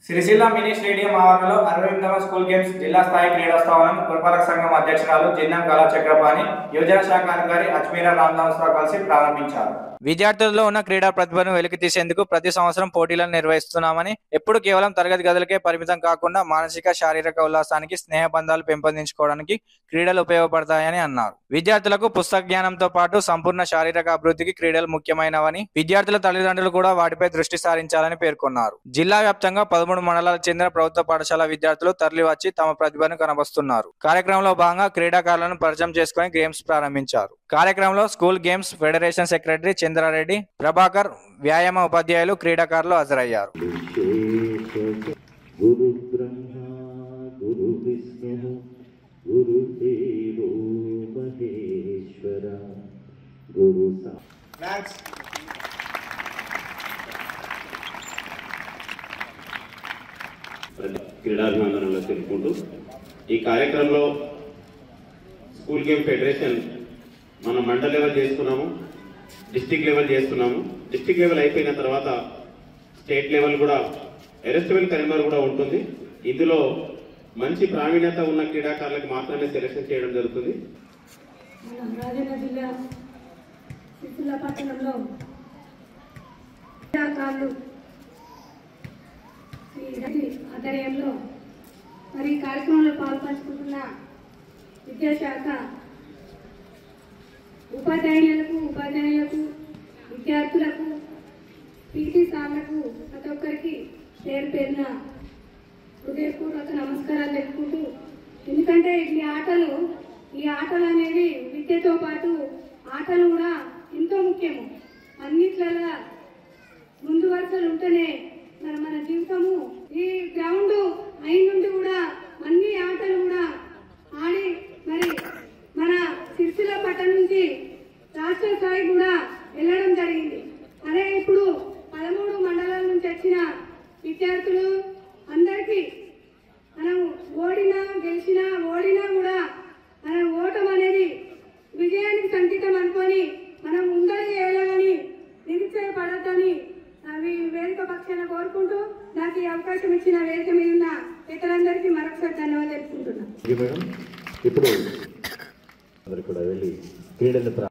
Sircilla mini stadium ఆవరణలో అరవై ఎనిమిదవ స్కూల్ గేమ్స్ జిల్లా స్థాయి క్రీడోత్సవాలను పురపాలక సంఘం అధ్యక్షురాలు జిన్నం కళా చక్రపాణి యువజన శాఖ అధికారి అజ్మీరా రామదాసరావు కలిసి ప్రారంభించారు విద్యార్థుల్లో ఉన్న క్రీడా ప్రతిభను వెలికి తీసేందుకు ప్రతి సంవత్సరం పోటీలను నిర్వహిస్తున్నామని ఎప్పుడు కేవలం తరగతి గదులకే పరిమితం కాకుండా మానసిక శారీరక ఉల్లాసానికి స్నేహ బంధాలు పెంపొందించుకోవడానికి క్రీడలు ఉపయోగపడతాయని అన్నారు విద్యార్థులకు పుస్తక జ్ఞానంతో పాటు సంపూర్ణ శారీరక అభివృద్ధికి క్రీడలు ముఖ్యమైనవని విద్యార్థుల తల్లిదండ్రులు కూడా వాటిపై దృష్టి సారించాలని పేర్కొన్నారు జిల్లా వ్యాప్తంగా పదమూడు మండలాలకు చెందిన ప్రభుత్వ పాఠశాల విద్యార్థులు తరలివచ్చి తమ ప్రతిభను కనబరుస్తున్నారు కార్యక్రమంలో భాగంగా క్రీడాకారులను పరిచయం చేసుకుని గేమ్స్ ప్రారంభించారు కార్యక్రమంలో school games federation secretary Chandra Reddy Prabhakar వ్యాయామ ఉపాధ్యాయులు క్రీడాకారులు హాజరయ్యారు గురు బ్రహ్మ గురు విష్ణు గురుదేవో మహేశ్వర గురు సా క్రీడాభినందనలు తెలుపుకుంటూ ఈ కార్యక్రమంలో స్కూల్ గేమ్ ఫెడరేషన్ మనం మండల్ లెవెల్ చేసుకున్నాము డిస్టిక్ లెవెల్ చేస్తున్నాము డిస్టిక్ లెవెల్ అయిపోయిన తర్వాత స్టేట్ లెవెల్ కూడా ఎరెస్టబుల్ కరీంనగర్ కూడా ఉంటుంది ఇందులో మంచి ప్రావీణ్యత ఉన్న క్రీడాకారులకు మాత్రమే సెలెక్షన్ చేయడం జరుగుతుంది మన రాజన్న జిల్లా సిరిసిల్ల పట్టణంలో క్రీడాకారులు శ్రీ రవి ఆధ్వర్యంలో మరి ఈ కార్యక్రమంలో పాల్పంచుకుంటున్న విద్యాశాఖ ఉపాధ్యాయులకు ఉపాధ్యాయులకు విద్యార్థులకు పీటీ సార్లకు ప్రతి ఒక్కరికి పేరు పేరున హృదయపూర్వక నమస్కారాలు తెలుపుకుంటూ ఎందుకంటే ఈ ఆటలు ఈ ఆటలు అనేది విద్యతో పాటు ఆటలు కూడా ఎంతో ముఖ్యము అన్నిట్లలో ముందు వరుసలు ఉంటేనే మన మన జీవితము ఈ గ్రౌండ్ అయిన నుండి కూడా అన్ని ఆటలు కూడా ఆడి మరి మన సిరిసిల్ల పట్టణం నుంచి రాష్ట్ర స్థాయి కూడా వెళ్ళడం జరిగింది అదే ఇప్పుడు పదమూడు మండలాల నుంచి వచ్చిన విద్యార్థులు అందరికీ మనం ఓడినా గెలిచినా ఓడినా కూడా మన ఓటం అనేది విజయానికి సంకేతం అనుకొని మనం ముందడుగు వేయాలని నిరుత్సాహపడద్దని అవి వేదిక పక్షాన కోరుకుంటూ నాకు ఈ అవకాశం ఇచ్చిన వేదిక మీద ఉన్న ఇతరులందరికీ మరొకసారి ధన్యవాదాలు తెలుపుకుంటున్నాను ఇది మేడం ఇప్పుడు అందరు కూడా వెళ్ళి క్రీడలు ప్రారంభ